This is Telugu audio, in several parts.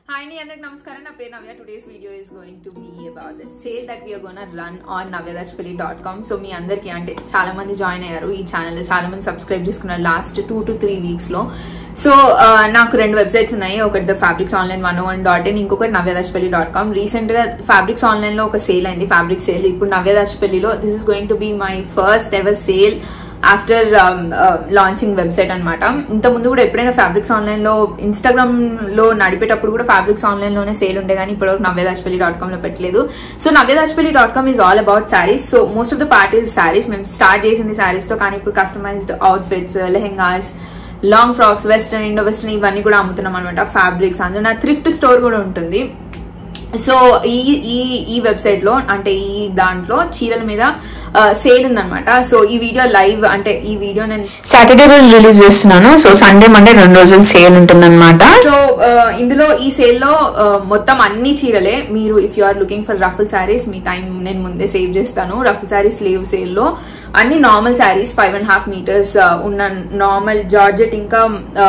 హాయ్ అండి అందరికి నమస్కారం నా పేరు Navya today's video is going to be about the sale that we're gonna run on Navyadajpalli dot com so మీ అందరికీ అంటే చాలా మంది జాయిన్ అయ్యారు ఈ ఛానల్లో చాలా మంది సబ్స్క్రైబ్ చేసుకున్నారు last two to three weeks లో సో నాకు రెండు వెబ్సైట్స్ ఉన్నాయి ఒకటి the fabrics online one one dot in ఇంకొకటి నవ్యదాజ్పల్లి డాట్ కామ్ రీసెంట్ గా ఫ్యాబ్రిక్స్ ఆన్లైన్ లో ఒక సేల్ అయింది ఫ్యాబ్రిక్ సేల్ ఇప్పుడు నవ్యదాజ్పల్లిలో this is going to be my first ever sale after launching website అనమాట ఇంత ముందు కూడా ఎప్పుడైనా ఫ్యాబ్రిక్స్ ఆన్లైన్ లో ఇన్స్టాగ్రామ్ లో నడిపేటప్పుడు కూడా ఫ్యాబ్రిక్స్ ఆన్లైన్ లోనే సేల్ ఉండే కానీ ఇప్పటివరకు నవ్యదాజ్పల్లి డాట్ కామ్ లో పెట్టలేదు so Navyadajpalli dot com is all about saris so most of the parties saris మేము స్టార్ట్ చేసింది శారీస్ తో కానీ ఇప్పుడు customized outfits lehengas long frocks western Indo western ఇవన్నీ కూడా అమ్ముతున్నాం అనమాట ఫ్యాబ్రిక్స్ అందులో నా థ్రిఫ్ట్ స్టోర్ కూడా ఉంటుంది సో ఈ ఈ ఈ వెబ్సైట్ లో అంటే ఈ దాంట్లో చీరల మీద సేల్ ఉందన్నమాట సో ఈ వీడియో లైవ్ అంటే ఈ వీడియో నేను సాటర్డే రోజు రిలీజ్ చేస్తున్నాను సో సండే మండే రెండు రోజులు సేల్ ఉంటుందన్నమాట సో ఇందులో ఈ సేల్ లో మొత్తం అన్ని చీరలే మీరు if you are looking for ruffle saris మీ టైం నేను ముందే సేవ్ చేస్తాను రఫుల్ శారీస్ లేవ్ సేల్ లో అన్ని normal saris five and half metres ఉన్న నార్మల్ జార్జెట్ ఇంకా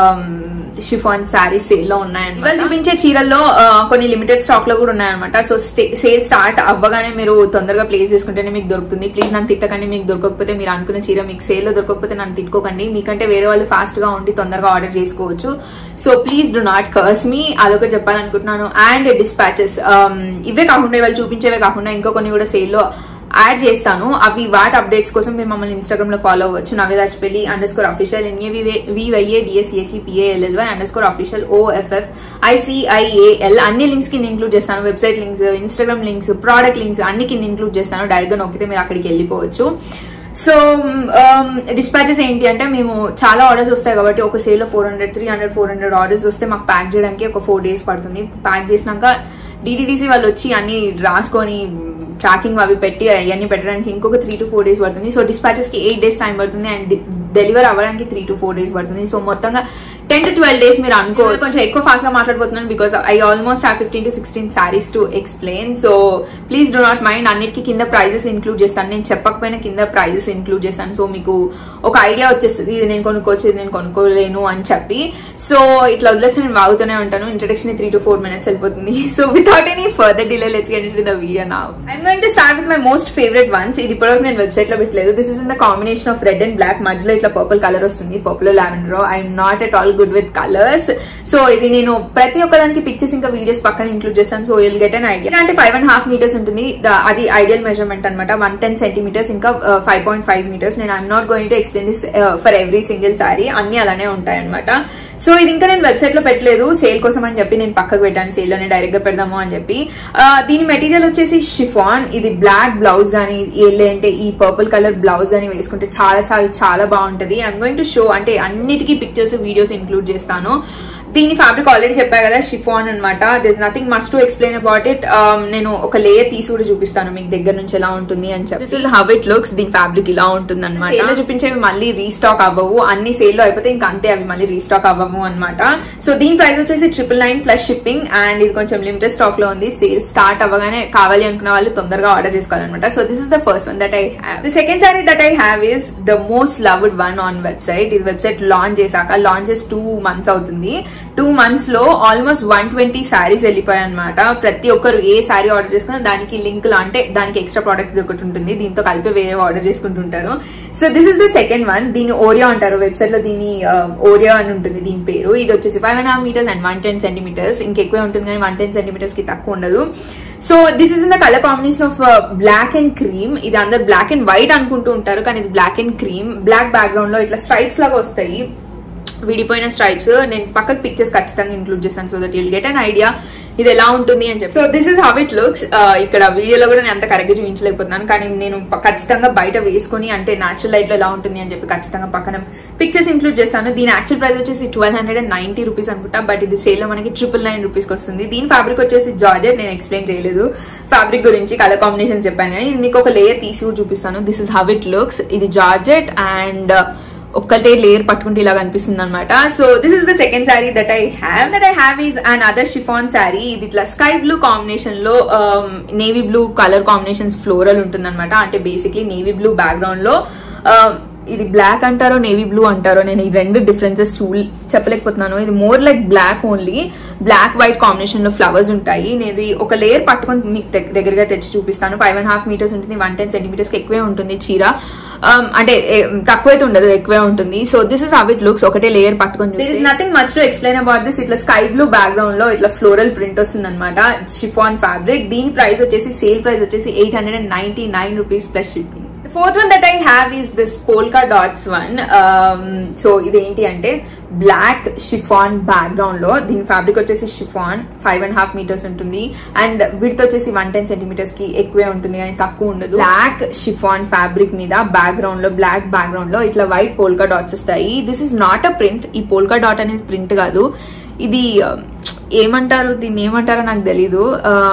షిఫాన్ శారీస్ సేల్ లో ఉన్నాయన్నమాట ఇవాళ చూపించే చీరల్లో కొన్ని లిమిటెడ్ స్టాక్ లో కూడా ఉన్నాయన్నమాట సో సేల్ స్టార్ట్ అవ్వగానే మీరు తొందరగా ప్లేస్ చేసుకుంటేనే మీకు దొరుకుతుంది ప్లీజ్ నన్ను తిట్టకండి మీకు దొరకకపోతే మీరు అనుకున్న చీర మీకు సేల్ లో దొరకకపోతే నన్ను తిట్టుకోకండి మీకంటే వేరే వాళ్ళు ఫాస్ట్ గా ఉండి తొందరగా ఆర్డర్ చేసుకోవచ్చు so please do not curse me అదొక చెప్పాలనుకుంటున్నాను అండ్ డిస్పాచెస్ ఇవే కాకుండా ఇవాళ చూపించేవే కాకుండా ఇంకో కొన్ని కూడా సేల్ లో యాడ్ చేస్తాను అవి వాటి అప్డేట్స్ కోసం మీరు మమ్మల్ని ఇన్స్టాగ్రామ్ లో ఫాలో అవ్వచ్చు Navyadajpalli underscore official N A V Y A D S E S E P A L L Y underscore official O F F I C I A L అన్ని లింక్స్ కింద ఇంక్లూడ్ చేస్తాను website links Instagram links product links అన్ని కింద ఇంక్లూడ్ చేస్తాను డైరెక్ట్ గా నొక్కితే మీరు అక్కడికి వెళ్ళిపోవచ్చు సో డిస్పాచెస్ ఏంటి అంటే మేము చాలా ఆర్డర్స్ వస్తాయి కాబట్టి ఒక సేల్ లో four hundred three hundred four hundred orders వస్తే మాకు ప్యాక్ చేయడానికి ఒక ఫోర్ డేస్ పడుతుంది ప్యాక్ చేసినాక డిడిడిసి వాళ్ళు వచ్చి అన్ని రాసుకొని ట్రాకింగ్ అవి పెట్టి అవన్నీ పెట్టడానికి ఇంకొక త్రీ టు ఫోర్ డేస్ పడుతుంది సో డిస్పాచెస్ కి ఎయిట్ డేస్ టైం పడుతుంది అండ్ డెలివర్ అవ్వడానికి త్రీ టు ఫోర్ డేస్ పడుతుంది సో మొత్తంగా టెన్ టు ట్వెల్వ్ డేస్ మీరు అనుకో కొంచెం ఎక్కువ ఫాస్ట్ గా మాట్లాడిపోతున్నాను because I almost have fifteen to sixteen saris to explain so please do not mind అన్నిటికీ కింద ప్రైజెస్ ఇంక్లూడ్ చేస్తాను నేను చెప్పకపోయినా కింద ప్రైజెస్ ఇంక్లూడ్ చేస్తాను సో మీకు ఒక ఐడియా వచ్చేస్తుంది ఇది నేను కొనుక్కోవచ్చు ఇది నేను కొనుక్కోలేను అని చెప్పి సో ఇట్లా వదిలేసి నేను వాగుతూనే ఉంటాను introduction three to four minutes వెళ్ళిపోతుంది so without any further delay let's get in the video నా I'm going to start with my most favourite ones ఇది ఇప్పటివరకు నేను వెబ్సైట్ లో పెట్టలేదు this is in the combination of red and black మధ్యలో ఇట్లా పర్పుల్ కలర్ వస్తుంది purple lavender I'm not at all good with colours so ఇది నేను ప్రతి ఒక్కదానికి పిక్చర్స్ ఇంకా వీడియోస్ పక్కన ఇంక్లూడ్ చేస్తాను so will get an idea అంటే ఫైవ్ అండ్ హాఫ్ మీటర్స్ ఉంటుంది అది ఐడియల్ మెజర్మెంట్ అనమాట వన్ టెన్ సెంటీమీటర్స్ ఇంకా ఫైవ్ పాయింట్ ఫైవ్ మీటర్స్ నేను I'm not going to explain this for every single sari అన్ని అలానే ఉంటాయి అనమాట సో ఇది ఇంకా నేను వెబ్సైట్ లో పెట్టలేదు సేల్ కోసం అని చెప్పి నేను పక్కకు పెట్టాను సేల్ లోనే డైరెక్ట్ గా పెడదాము అని చెప్పి దీని మెటీరియల్ వచ్చేసి షిఫాన్ ఇది బ్లాక్ బ్లౌజ్ గానీ అంటే ఈ పర్పుల్ కలర్ బ్లౌజ్ గానీ వేసుకుంటే చాలా చాలా చాలా బాగుంటది ఐఎమ్ గోయింగ్ టు షో అంటే అన్నిటికీ పిక్చర్స్ వీడియోస్ ఇంక్లూడ్ చేస్తాను దీని ఫ్యాబ్రిక్ ఆల్రెడీ చెప్పా కదా షిఫాన్ అనమాట this nothing must to explain about it నేను ఒక లేయర్ తీసి కూడా చూపిస్తాను మీకు దగ్గర నుంచి ఎలా ఉంటుంది అని చెప్పి this is how it looks దీని ఫ్యాబ్రిక్ ఇలా ఉంటుంది అనమాట సేల్ చూపించేవి మళ్ళీ రీస్టాక్ అవ్వవు అన్ని సేల్ లో అయిపోతే ఇంకా అంతే అవి మళ్ళీ రీస్టాక్ అవ్వవు అనమాట సో దీని ప్రైస్ వచ్చేసి triple nine plus shipping and ఇది కొంచెం లిమిటెడ్ స్టాక్ లో ఉంది సేల్ స్టార్ట్ అవ్వగానే కావాలి అనుకున్న వాళ్ళు తొందరగా ఆర్డర్ చేసుకోవాలన్నమాట so this is the first one that I have the second sari that I have is the most loved one on website ఇది వెబ్సైట్ లాంచ్ చేశాక లాంచ్ చేసి టూ మంత్స్ అవుతుంది టూ మంత్స్ లో ఆల్మోస్ట్ వన్ ట్వంటీ శారీస్ వెళ్ళిపోయాయి అనమాట ప్రతి ఒక్కరు ఏ శారీ ఆర్డర్ చేసుకున్నా దానికి లింక్ లో అంటే దానికి ఎక్స్ట్రా ప్రోడక్ట్ ఒకటి ఉంటుంది దీంతో కలిపి వేరే ఆర్డర్ చేసుకుంటుంటారు so this is the second one దీని ఓరియో అంటారు వెబ్సైట్ లో దీని ఓరియో అని ఉంటుంది దీని పేరు ఇది వచ్చేసి five and half metres and one ten centimetres ఇంకెక్కువే ఉంటుంది కానీ వన్ టెన్ సెంటీమీటర్స్ కి తక్కువ ఉండదు so this is in the colour combination of black and cream ఇది అందరు బ్లాక్ అండ్ వైట్ అనుకుంటూ ఉంటారు కానీ ఇది black and cream black background లో ఇట్లా స్ట్రైప్స్ లాగా వస్తాయి విడిపోయిన స్ట్రైప్స్ నేను పక్కకు పిక్చర్స్ ఖచ్చితంగా ఇంక్లూడ్ చేస్తాను so that you'll get an idea ఇది ఎలా ఉంటుంది అని చెప్పి so this is how it looks ఇక్కడ వీడియోలో కూడా నేను అంత కరెక్ట్ చూపించలేకపోతున్నాను కానీ నేను ఖచ్చితంగా బయట వేసుకొని అంటే న్యాచురల్ లైట్ లో ఎలా ఉంటుంది అని చెప్పి ఖచ్చితంగా పక్కన పిక్చర్స్ ఇంక్లూడ్ చేస్తాను దీని యాక్చువల్ ప్రైస్ వచ్చేసి twelve hundred and ninety rupees అనుకుంటా బట్ ఇది సేల్ లో మనకి ట్రిపుల్ నైన్ రూపీస్ వస్తుంది దీని ఫ్యాబ్రిక్ వచ్చేసి జార్జెట్ నేను ఎక్స్ప్లెయిన్ చేయలేదు ఫ్యాబ్రిక్ గురించి కలర్ కాంబినేషన్ చెప్పాను కానీ మీకు ఒక లేయర్ తీసి కూడా చూపిస్తాను this is how it looks ఇది జార్జెట్ అండ్ ఒక్కటే లేయర్ పట్టుకుంటే ఇలా కనిపిస్తుంది అనమాట so this is the second sari that I have that I have is an other chiffon sari ఇది ఇట్లా స్కై బ్లూ కాంబినేషన్ లో navy blue colour combinations floral ఉంటుంది అనమాట అంటే బేసిక్లీ నేవీ బ్లూ బ్యాక్గ్రౌండ్ లో ఇది బ్లాక్ అంటారో నేవీ బ్లూ అంటారో నేను ఈ రెండు డిఫరెన్సెస్ చూ చెప్పలేకపోతున్నాను ఇది more like black only black white combination లో ఫ్లవర్స్ ఉంటాయి నేను ఇది ఒక లేయర్ పట్టుకొని మీకు దగ్గ- దగ్గరగా తెచ్చి చూపిస్తాను ఫైవ్ అండ్ హాఫ్ మీటర్స్ ఉంటుంది వన్ టెన్ సెంటీమీటర్స్ ఎక్కువే ఉంటుంది చీర Um, అంటే ఏ- తక్కువైతే ఉండదు ఎక్కువే ఉంటుంది so this is how it looks ఒకటే లేయర్ పట్టుకొని this is nothing much to explain about this ఇట్లా స్కై బ్లూ బ్యాక్గ్రౌండ్ లో ఇట్లా ఫ్లోరల్ ప్రింట్ వస్తుంది అనమాట షిఫాన్ ఫ్యాబ్రిక్ దీని ప్రైస్ వచ్చేసి సేల్ ప్రైస్ వచ్చేసి eight hundred and ninety nine rupees plus shipping fourth one that I have is this polka dots one so ఇదేంటి అంటే బ్లాక్ షిఫాన్ బ్యాక్గ్రౌండ్ లో దీని ఫ్యాబ్రిక్ వచ్చేసి chiffon five and half metres ఉంటుంది అండ్ విడ్త్ వచ్చేసి వన్ టెన్ సెంటీమీటర్స్ కి ఎక్కువే ఉంటుంది కానీ తక్కువ ఉండదు బ్లాక్ షిఫాన్ ఫ్యాబ్రిక్ మీద బ్యాక్గ్రౌండ్ లో బ్లాక్ బ్యాక్గ్రౌండ్ లో ఇట్లా వైట్ పోల్కా డాట్స్ వస్తాయి this is not a print ఈ పోల్కా డాట్ అనేది ప్రింట్ కాదు ఇది uh, ఏమంటారు దీన్ని ఏమంటారో నాకు తెలీదు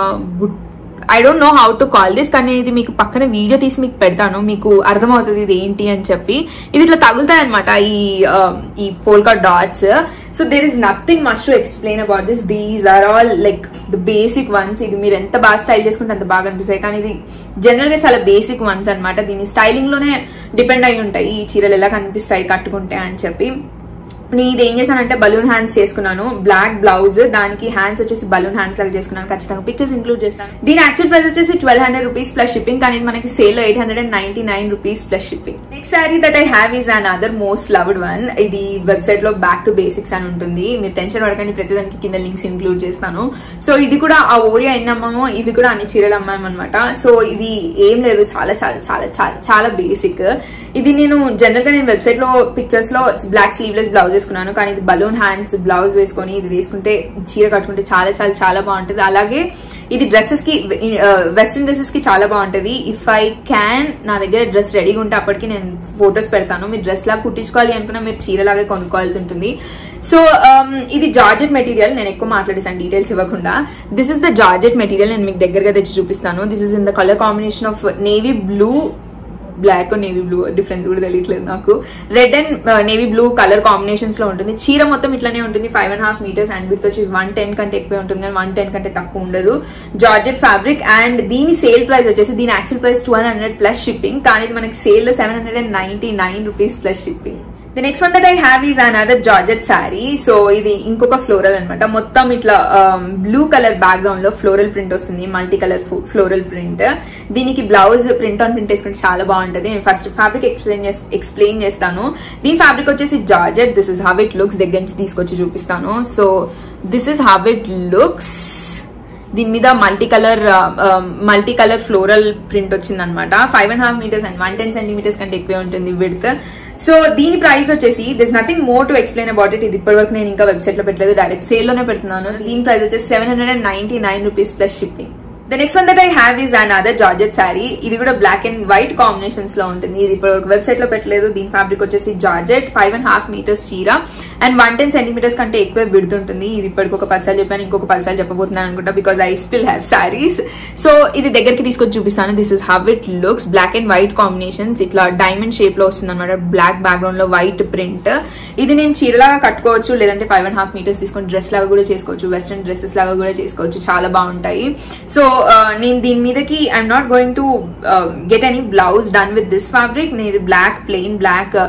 I don't know how to call this కానీ ఇది మీకు పక్కన వీడియో తీసి మీకు పెడతాను మీకు అర్థమవుతుంది ఇది ఏంటి అని చెప్పి ఇది ఇట్లా తగులుతాయి అనమాట ఈ uh, ఈ polka dots so there is nothing must to explain about this these are all like the basic ones ఇది మీరు ఎంత బాగా స్టైల్ చేసుకుంటే అంత బాగా అనిపిస్తాయి కానీ ఇది జనరల్ గా చాలా బేసిక్ వన్స్ అన్నమాట దీని స్టైలింగ్ లోనే డిపెండ్ అయి ఉంటాయి ఈ చీరలు ఎలా కనిపిస్తాయి కట్టుకుంటే అని చెప్పి నేను ఇది ఏం చేశానంటే బలూన్ హ్యాండ్స్ చేసుకున్నాను బ్లాక్ బ్లౌజ్ దానికి హ్యాండ్స్ వచ్చేసి బలూన్ హ్యాండ్స్ లాగా చేసుకున్నాను ఖచ్చితంగా పిక్చర్స్ ఇంక్లూడ్ చేస్తాను దీని యాక్చువల్ ప్రైస్ వచ్చేసి twelve hundred rupees plus shipping కానీ ఇది మనకి సేల్ లో eight hundred and ninety nine rupees plus shipping next sari that I have is an other most loved one ఇది వెబ్సైట్ లో బ్యాక్ టు బేసిక్స్ అని ఉంటుంది మీరు టెన్షన్ పడకండి ప్రతిదానికి కింద లింక్స్ ఇంక్లూడ్ చేస్తాను సో ఇది కూడా ఆ ఓరియా ఎన్ని అమ్మామో ఇవి కూడా అన్ని చీరలు అమ్మామన్నమాట సో ఇది ఏం లేదు చాలా చాలా చాలా చాలా చాలా బేసిక్ ఇది నేను జనరల్ గా నేను వెబ్సైట్ లో పిక్చర్స్ లో బ్లాక్ స్లీవ్లెస్ బ్లౌజ్ వేసుకున్నాను కానీ ఇది బలూన్ హ్యాండ్స్ బ్లౌజ్ వేసుకొని ఇది వేసుకుంటే ఈ చీర కట్టుకుంటే చాలా చాలా చాలా బాగుంటుంది అలాగే ఇది డ్రెస్సెస్ కి వెస్ట్రన్ డ్రెస్సెస్ కి చాలా బాగుంటది ఇఫ్ ఐ క్యాన్ నా దగ్గర డ్రెస్ రెడీగా ఉంటే అప్పటికి నేను ఫొటోస్ పెడతాను మీరు డ్రెస్ లాగా కుట్టించుకోవాలి అనుకున్నా మీరు చీరలాగా కొనుక్కోవాల్సి ఉంటుంది సో ఇది జార్జెట్ మెటీరియల్ నేను ఎక్కువ మాట్లాడేసాను డీటెయిల్స్ ఇవ్వకుండా this is the georgette material నేను మీకు దగ్గరగా తెచ్చి చూపిస్తాను this is in the colour combination of navy blue black navy blue difference కూడా తెలియట్లేదు నాకు red and navy blue colour combinations లో ఉంటుంది చీర మొత్తం ఇట్లానే ఉంటుంది five and half metres and width వచ్చి వన్ టెన్ కంటే ఎక్కువ ఉంటుంది కానీ వన్ టెన్ కంటే తక్కువ ఉండదు జార్జెట్ ఫ్యాబ్రిక్ అండ్ దీని సేల్ ప్రైస్ వచ్చేసి దీని actual price twelve hundred plus shipping కానీ ఇది మనకి సేల్ లో seven hundred and ninety nine rupees plus shipping the next one that I have is another georgette sari so ఇది ఇంకొక ఫ్లోరల్ అన్నమాట మొత్తం ఇట్లా బ్లూ కలర్ బ్యాక్గ్రౌండ్ లో ఫ్లోరల్ ప్రింట్ వస్తుంది మల్టీ కలర్ ఫ్లోరల్ ప్రింట్ దీనికి బ్లౌజ్ ప్రింట్ ఆన్ ప్రింట్ వేసుకుంటే చాలా బాగుంటది నేను ఫస్ట్ ఫ్యాబ్రిక్ ఎక్స్ప్లెయిన్ ఎక్స్ప్లెయిన్ చేస్తాను దీని ఫ్యాబ్రిక్ వచ్చేసి georgette this is how it looks దగ్గర నుంచి తీసుకొచ్చి చూపిస్తాను so this is how it looks దీని మీద multi colour multi colour floral print వచ్చింది అనమాట five and half metres and one ten centimetres కంటే ఎక్కువే ఉంటుంది విడ్త్ సో దీని ప్రైస్ వచ్చేసి this nothing more to explain about it ఇది ఇప్పటి వరకు నేను ఇంకా వెబ్సైట్ లో పెట్టలేదు డైరెక్ట్ సేల్ లోనే పెడుతున్నాను దీని ప్రైస్ వచ్చేసి seven hundred and ninety nine rupees plus shipping the next one that I have is an another georgette sari ఇది కూడా బ్లాక్ అండ్ వైట్ కాంబినేషన్స్ లో ఉంటుంది ఇది ఇప్పుడు వెబ్సైట్ లో పెట్టలేదు దీని ఫ్యాబ్రిక్ వచ్చేసి georgette five and half metres చీర అండ్ వన్ టెన్ సెంటీమీటర్స్ కంటే ఎక్కువ విడుతుంటుంది ఇది ఇప్పటికి ఒక పదిసార్లు చెప్పాను ఇంకొక పదిసార్లు చెప్పబోతున్నాను అనుకుంటా because I still have saris so ఇది దగ్గరికి తీసుకొచ్చి చూపిస్తాను this is how it looks black and white combinations ఇట్లా డైమండ్ షేప్ లో వస్తుంది అనమాట బ్లాక్ బ్యాక్గ్రౌండ్ లో వైట్ ప్రింట్ ఇది నేను చీరలాగా కట్టుకోవచ్చు లేదంటే ఫైవ్ అండ్ హాఫ్ మీటర్స్ తీసుకొని డ్రెస్ లాగా కూడా చేసుకోవచ్చు వెస్ట్రన్ డ్రెస్సెస్ లాగా కూడా చేసుకోవచ్చు చాలా బాగుంటాయి సో నేను దీని మీదకి I'm not going to get any blouse done with this fabric నేను ఇది black plain black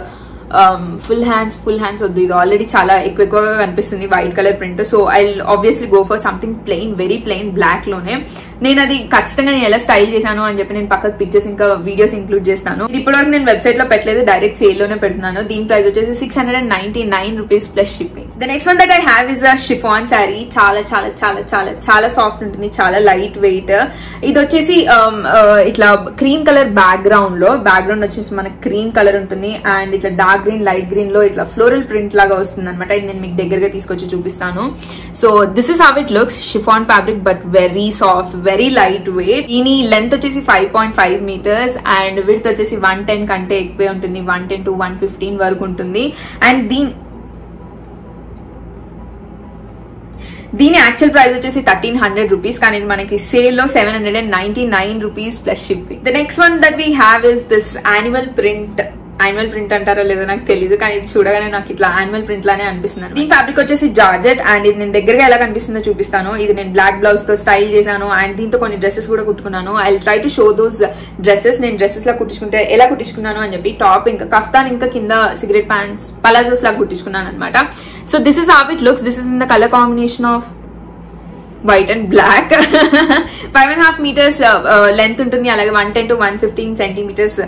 full hands full hands వద్దు ఇది ఆల్రెడీ చాలా ఎక్కువ ఎక్కువగా కనిపిస్తుంది white colour print so I obviously go for something plain very plain black లోనే నేను అది ఖచ్చితంగా నేను ఎలా స్టైల్ చేశాను అని చెప్పి నేను పక్కకు పిక్చర్స్ ఇంకా వీడియోస్ ఇంక్లూడ్ చేస్తాను ఇది ఇప్పటివరకు నేను వెబ్సైట్ లో పెట్టలేదు డైరెక్ట్ సేల్ లోనే పెడుతున్నాను దీని ప్రైస్ వచ్చేసి six hundred and ninety nine rupees plus shipping the next one that I have is a chiffon sari చాలా చాలా చాలా చాలా చాలా సాఫ్ట్ ఉంటుంది చాలా లైట్ వెయిట్ ఇది వచ్చేసి ఇట్లా క్రీమ్ కలర్ బ్యాక్గ్రౌండ్ లో బ్యాక్గ్రౌండ్ వచ్చేసి మనకి క్రీమ్ కలర్ ఉంటుంది అండ్ ఇట్లా డార్క్ గ్రీన్ లైట్ గ్రీన్ లో ఇట్లా ఫ్లోరల్ ప్రింట్ లాగా వస్తుంది అనమాట ఇది నేను మీకు దగ్గరగా తీసుకొచ్చి చూపిస్తాను so this is how it looks chiffon fabric but very soft very light weight దీని లెంత్ వచ్చేసి five point five metres and width వచ్చేసి వన్ టెన్ కంటే ఎక్కువే ఉంటుంది one ten to one fifteen వరకు ఉంటుంది అండ్ దీని దీని యాక్చువల్ ప్రైస్ వచ్చేసి థర్టీన్ హండ్రెడ్ రూపీస్ కానీ ఇది మనకి సేల్ లో seven hundred and ninety nine rupees plus shipping the next one that we have is this animal print annual print అంటారో లేదో నాకు తెలియదు కానీ ఇది చూడగానే నాకు ఇట్లా యాన్యువల్ ప్రింట్ లానే అనిపిస్తుంది దీని ఫ్యాబ్రిక్ వచ్చేసి జార్జెట్ అండ్ ఇది నేను దగ్గరగా ఎలా కనిపిస్తుందో చూపిస్తాను ఇది నేను బ్లాక్ బ్లౌజ్ తో స్టైల్ చేశాను అండ్ దీంతో కొన్ని డ్రెస్సెస్ కూడా కుట్టుకున్నాను I try to show those dresses నేను డ్రెస్సెస్ లా కుట్టించుకుంటే ఎలా కుట్టించుకున్నాను అని చెప్పి టాప్ ఇంకా కఫ్తాన్ ఇంకా కింద సిగరెట్ ప్యాంట్స్ పలాజోస్ లాగా కుట్టించుకున్నాను అనమాట so this is how it looks this is in the colour combination of white and black five and half metres length ఉంటుంది అలాగే one ten to one fifteen centimetres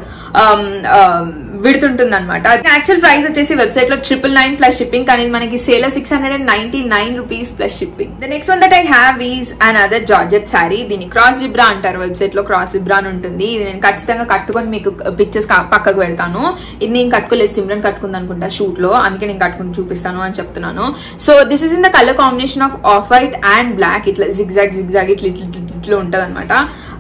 విడుతుంటుంది అనమాట యాక్చువల్ ప్రైస్ వచ్చేసి వెబ్సైట్ లో ట్రిపుల్ నైన్ ప్లస్ షిప్పింగ్ కానీ ఇది మనకి sale six hundred and ninety nine rupees plus shipping the next one that I have is another georgette sari దీన్ని క్రాస్ జిబ్రా అంటారు వెబ్సైట్ లో క్రాస్ జిబ్రా అని ఉంటుంది ఇది నేను ఖచ్చితంగా కట్టుకొని మీకు పిక్చర్స్ పక్కకు పెడతాను ఇది నేను కట్టుకోలేదు సిమ్రన్ కట్టుకుంది అనుకుంటా షూట్ లో అందుకే నేను కట్టుకుని చూపిస్తాను అని చెప్తున్నాను so this is in the colour combination of of white and black ఇట్లా జిగ్జాగ్ జిగ్జాగ్ ఇట్లా ఇట్లా ఇట్లా ఇట్లా ఉంటుంది అనమాట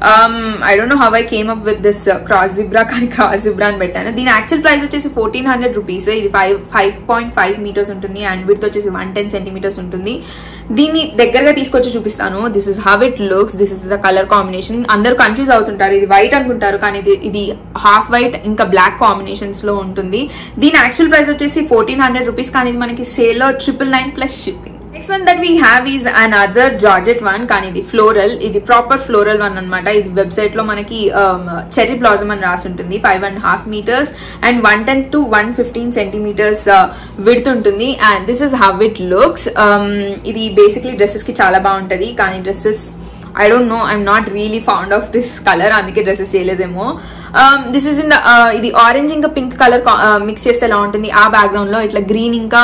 I don't know how I came up with this cross zebra కానీ క్రాస్ జిబ్రా అని పెట్టాను దీని యాక్చువల్ ప్రైస్ వచ్చేసి ఫోర్టీన్ హండ్రెడ్ రూపీస్ ఇది five five point five metres ఉంటుంది అండ్ విత్ వచ్చేసి వన్ టెన్ సెంటీమీటర్స్ ఉంటుంది దీన్ని దగ్గరగా తీసుకొచ్చి చూపిస్తాను this is how it looks this is the colour combination అందరూ కన్ఫ్యూజ్ అవుతుంటారు ఇది వైట్ అనుకుంటారు కానీ ఇది ఇది హాఫ్ వైట్ ఇంకా బ్లాక్ కాంబినేషన్స్ లో ఉంటుంది దీని యాక్చువల్ ప్రైస్ వచ్చేసి ఫోర్టీన్ హండ్రెడ్ రూపీస్ కానీ ఇది మనకి సేల్ లో triple nine plus shipping next one that we have is an another georgette one కానీ ఇది ఫ్లోరల్ ఇది ప్రాపర్ ఫ్లోరల్ వన్ అనమాట ఇది వెబ్సైట్ లో మనకి చెరీ బ్లాజమ్ అని రాసి ఉంటుంది five and half metres and one ten to one fifteen centimetres width ఉంటుంది and this is how it looks ఇది బేసిక్లీ డ్రెస్సెస్ కి చాలా బాగుంటది కానీ dresses I don't know I'm not really found of this colour అందుకే డ్రెస్సెస్ చేయలేదేమో దిస్ ఇస్ ఇన్ ద ఇది ఆరెంజ్ ఇంకా పింక్ కలర్ మిక్స్ చేస్తే ఎలా ఉంటుంది ఆ బ్యాక్గ్రౌండ్ లో ఇట్లా గ్రీన్ ఇంకా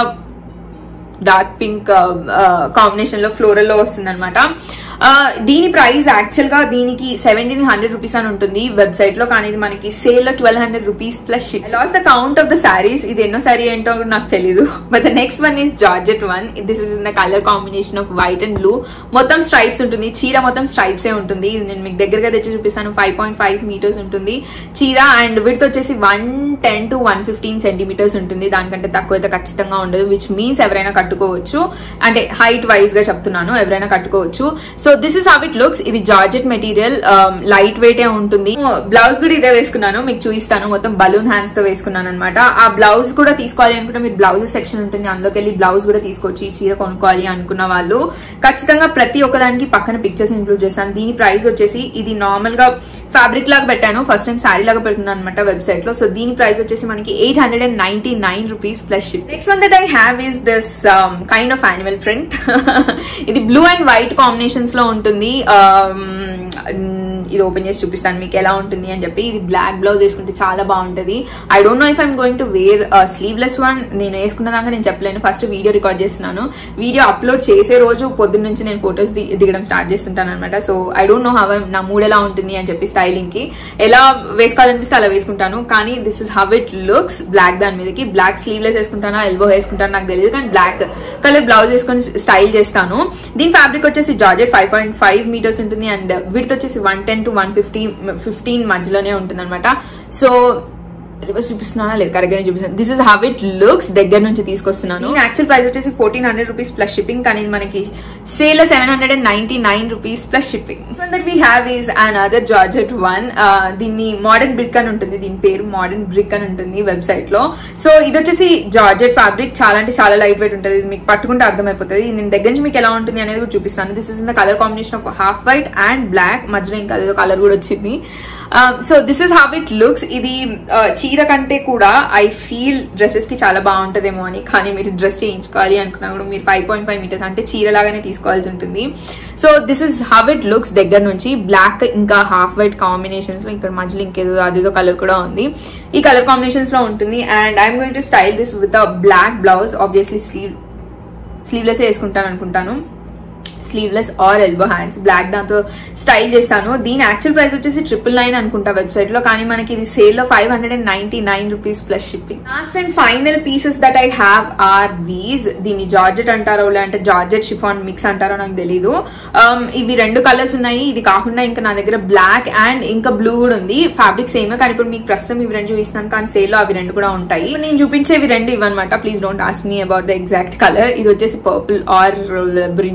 డార్క్ పింక్ కాంబినేషన్ లో ఫ్లోరల్ లో వస్తుంది అనమాట దీని ప్రైస్ యాక్చువల్ గా దీనికి సెవెంటీన్ హండ్రెడ్ రూపీస్ అని ఉంటుంది వెబ్సైట్ లో కానీ ఇది మనకి సేల్ లో twelve hundred rupees plus ship lost the count of the saris ఇది ఎన్నో సారీ ఏంటో కూడా నాకు తెలియదు but the next one is georgette one this is in the colour combination of white and blue మొత్తం స్ట్రైప్స్ ఉంటుంది చీర మొత్తం స్ట్రైప్స్ ఏ ఉంటుంది ఇది నేను మీకు దగ్గరగా తెచ్చి చూపిస్తాను ఫైవ్ పాయింట్ ఫైవ్ మీటర్స్ ఉంటుంది చీర అండ్ విడ్త్ వచ్చేసి one ten to one fifteen centimetres ఉంటుంది దానికంటే తక్కువ అయితే ఖచ్చితంగా ఉండదు విచ్ మీన్స్ ఎవరైనా కట్టుకోవచ్చు అంటే హైట్ వైజ్ గా చెప్తున్నాను ఎవరైనా కట్టుకోవచ్చు so this is how it looks ఇది జార్జెట్ మెటీరియల్ లైట్ వెయిట్ ఏ ఉంటుంది బ్లౌజ్ కూడా ఇదే వేసుకున్నాను మీకు చూపిస్తాను మొత్తం బలూన్ హ్యాండ్స్ తో వేసుకున్నాను అనమాట ఆ బ్లౌజ్ కూడా తీసుకోవాలి అనుకుంటే మీరు బ్లౌజెస్ సెక్షన్ ఉంటుంది అందులోకి వెళ్ళి బ్లౌజ్ కూడా తీసుకోవచ్చు ఈ చీర కొనుక్కోవాలి అనుకున్న వాళ్ళు ఖచ్చితంగా ప్రతి ఒక్కదానికి పక్కన పిక్చర్స్ ఇంక్లూడ్ చేస్తాను దీని ప్రైస్ వచ్చేసి ఇది నార్మల్ గా ఫ్యాబ్రిక్ లాగా పెట్టాను ఫస్ట్ టైం శారీ లాగా పెడుతున్నాను అనమాట వెబ్సైట్ లో సో దీని ప్రైస్ వచ్చేసి మనకి eight hundred and ninety nine rupees plus ship next one that I have is this kind of animal print ఇది బ్లూ అండ్ వైట్ కాంబినేషన్స్ లో ఉంటుంది ఇది ఓపెన్ చేసి చూపిస్తాను మీకు ఎలా ఉంటుంది అని చెప్పి ఇది బ్లాక్ బ్లౌజ్ వేసుకుంటే చాలా బాగుంటుంది I don't know if I'm going to wear sleeveless one నేను వేసుకున్న దాకా నేను చెప్పలేను ఫస్ట్ వీడియో రికార్డ్ చేస్తున్నాను వీడియో అప్లోడ్ చేసే రోజు పొద్దున్న నుంచి నేను ఫొటోస్ దిగడం స్టార్ట్ చేస్తుంటాను అనమాట so I don't know how నా మూడ్ ఎలా ఉంటుంది అని చెప్పి స్టైలింగ్ కి ఎలా వేసుకోవాలనిపిస్తే అలా వేసుకుంటాను కానీ this is how it looks black దాని మీదకి బ్లాక్ స్లీవ్లెస్ వేసుకుంటాను ఎల్బో వేసుకుంటాను నాకు తెలియదు కానీ బ్లాక్ కలర్ బ్లౌజ్ వేసుకొని స్టైల్ చేస్తాను దీని ఫ్యాబ్రిక్ వచ్చేసి georgette five point five metres ఉంటుంది అండ్ విడ్త్ వచ్చేసి one ten to one fifty fifteen మధ్యలోనే ఉంటుంది అనమాట సో రివర్స్ చూపిస్తున్నానా లేదు కరెక్ట్ గానే చూపిస్తున్నాను this is how it looks దగ్గర నుంచి తీసుకొస్తున్నాను యాక్చువల్ ప్రైస్ వచ్చేసి fourteen hundred rupees plus shipping కానీ ఇది మనకి sale seven hundred and ninety nine rupees plus shipping so that we have is another georgette one దీన్ని మోడర్న్ బ్రిక్ అని ఉంటుంది దీని పేరు మోడర్న్ బ్రిక్ అని ఉంటుంది వెబ్సైట్ లో సో ఇది వచ్చేసి జార్జెట్ ఫ్యాబ్రిక్ చాలా అంటే చాలా లైట్ వెయిట్ ఉంటుంది ఇది మీకు పట్టుకుంటే అర్థమైపోతుంది నేను దగ్గర నుంచి మీకు ఎలా ఉంటుంది అనేది కూడా చూపిస్తాను this is in the colour combination of half white and black మధ్యలో ఇంకా అదేదో కలర్ కూడా వచ్చింది so this is how it looks ఇది చీర కంటే కూడా ఐ ఫీల్ డ్రెస్సెస్ కి చాలా బాగుంటుందేమో అని కానీ మీరు డ్రెస్ చేయించుకోవాలి అనుకున్నా కూడా మీరు ఫైవ్ పాయింట్ ఫైవ్ మీటర్స్ అంటే చీర లాగానే తీసుకోవాల్సి ఉంటుంది so this is how it looks దగ్గర నుంచి బ్లాక్ ఇంకా హాఫ్ వైట్ కాంబినేషన్స్ ఇక్కడ మధ్యలో ఇంకేదో అదేదో కలర్ కూడా ఉంది ఈ కలర్ కాంబినేషన్స్ లో ఉంటుంది and I'm going to style this with a black blouse obviously sleeve sleeveless వేసుకుంటాను అనుకుంటాను sleeveless or elbow hands black దాంతో స్టైల్ చేస్తాను దీని యాక్చువల్ ప్రైస్ వచ్చేసి ట్రిపుల్ నైన్ అనుకుంటా వెబ్సైట్ లో కానీ మనకి ఇది సేల్ లో five hundred and ninety nine rupees plus shipping last and final pieces that I have are these దీన్ని జార్జెట్ అంటారో లేదంటే జార్జెట్ షిఫాన్ మిక్స్ అంటారో నాకు తెలీదు ఇవి రెండు కలర్స్ ఉన్నాయి ఇది కాకుండా ఇంకా నా దగ్గర బ్లాక్ అండ్ ఇంకా బ్లూ కూడా ఉంది ఫ్యాబ్రిక్ సేమ్ కానీ ఇప్పుడు మీకు ప్రస్తుతం ఇవి రెండు చూపిస్తాను కానీ సేల్ లో అవి రెండు కూడా ఉంటాయి నేను చూపించేవి రెండు ఇవన్నమాట please don't ask me about the exact colour ఇది వచ్చేసి purple or brinjal colour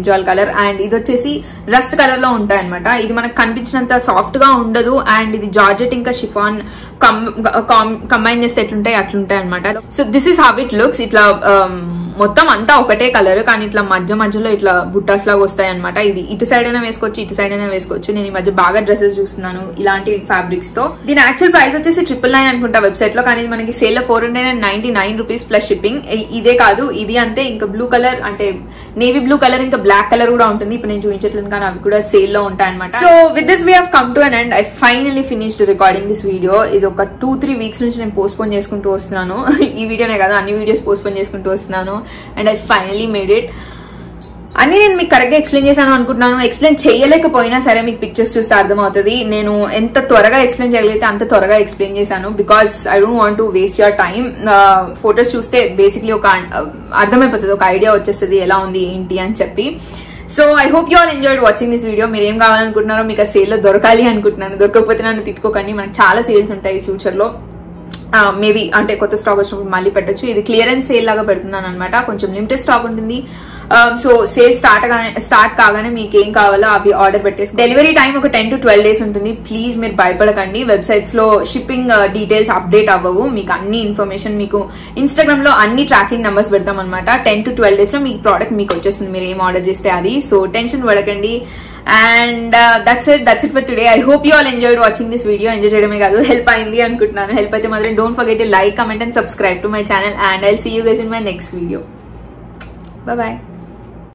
colour and ఇది వచ్చేసి రస్ట్ కలర్ లో ఉంటాయి అనమాట ఇది మనకు కనిపించినంత సాఫ్ట్ గా ఉండదు అండ్ ఇది జార్జెట్ ఇంకా షిఫాన్ కంబైన్ చేస్తే ఎట్లుంటాయి అట్లుంటాయి అనమాట so this is how it looks ఇట్లా um, మొత్తం అంతా ఒకటే కలర్ కానీ ఇట్లా మధ్య మధ్యలో ఇట్లా బుట్టాస్ లాగా వస్తాయి అనమాట ఇది ఇటు సైడ్ అయినా వేసుకోవచ్చు ఇటు సైడ్ అయినా వేసుకోవచ్చు నేను ఈ మధ్య బాగా డ్రెస్సెస్ చూస్తున్నాను ఇలాంటి ఫ్యాబ్రిక్స్ తో దీని యాక్చువల్ ప్రైస్ వచ్చేసి ట్రిపుల్ నైన్ అనుకుంటా వెబ్సైట్ లో కానీ ఇది మనకి సేల్ లో four hundred and ninety nine rupees plus shipping ఇదే కాదు ఇది అంతే ఇంకా బ్లూ కలర్ అంటే నేవీ బ్లూ కలర్ ఇంకా బ్లాక్ కలర్ కూడా ఉంటుంది ఇప్పుడు నేను చూపించట్లేదు కానీ అవి కూడా సేల్ లో ఉంటాయి అనమాట so with this we have come to an end I finally finished recording this video ఇది ఒక టూ త్రీ వీక్స్ నుంచి నేను పోస్ట్ పోన్ చేసుకుంటూ వస్తున్నాను ఈ వీడియోనే కదా అన్ని వీడియోస్ పోస్ట్ పోన్ చేసుకుంటూ వస్తున్నాను and I finally made it అన్ని నేను మీకు కరెక్ట్ గా ఎక్స్ప్లెయిన్ చేశాను అనుకుంటున్నాను ఎక్స్ప్లెయిన్ చేయలేకపోయినా సరే మీకు పిక్చర్స్ చూస్తే అర్థమవుతుంది నేను ఎంత త్వరగా ఎక్స్ప్లెయిన్ చేయగలిగితే అంత త్వరగా ఎక్స్ప్లెయిన్ చేశాను because I don't want to waste your time photos చూస్తే బేసిక్లీ ఒక uh, అర్థమైపోతుంది ఒక ఐడియా వచ్చేస్తుంది ఎలా ఉంది ఏంటి అని చెప్పి so I hope you all enjoyed watching this video మీరు ఏం కావాలనుకుంటున్నారో మీకు ఆ సేల్ లో దొరకాలి అనుకుంటున్నాను దొరకకపోతే నన్ను తిట్టుకోకండి మనకు చాలా సేల్స్ ఉంటాయి ఫ్యూచర్ లో మేబీ అంటే కొత్త స్టాక్ వచ్చినప్పుడు మళ్ళీ పెట్టొచ్చు ఇది క్లియరెన్స్ సేల్ లాగా పెడుతున్నాను అనమాట కొంచెం లిమిటెడ్ స్టాక్ ఉంటుంది సో సేల్ స్టార్ట్ స్టార్ట్ కాగానే మీకు ఏం కావాలో అవి ఆర్డర్ పెట్టేసి డెలివరీ టైం ఒక టెన్ టు ట్వెల్వ్ డేస్ ఉంటుంది ప్లీజ్ మీరు భయపడకండి వెబ్సైట్స్ లో షిప్పింగ్ డీటెయిల్స్ అప్డేట్ అవ్వవు మీకు అన్ని ఇన్ఫర్మేషన్ మీకు ఇన్స్టాగ్రామ్ లో అన్ని ట్రాకింగ్ నెంబర్స్ పెడతాం అనమాట టెన్ టు ట్వెల్వ్ డేస్ లో మీ ప్రోడక్ట్ మీకు వచ్చేస్తుంది మీరు ఏం ఆర్డర్ చేస్తే అది సో టెన్షన్ పడకండి and that's it that's it for today I hope you all enjoyed watching this video enjoy చేయడమే కాదు హెల్ప్ అయింది అనుకుంటున్నాను హెల్ప్ అయితే మాత్రం don't forget like comment and subscribe to my channel and I'll see you guys in my next video bye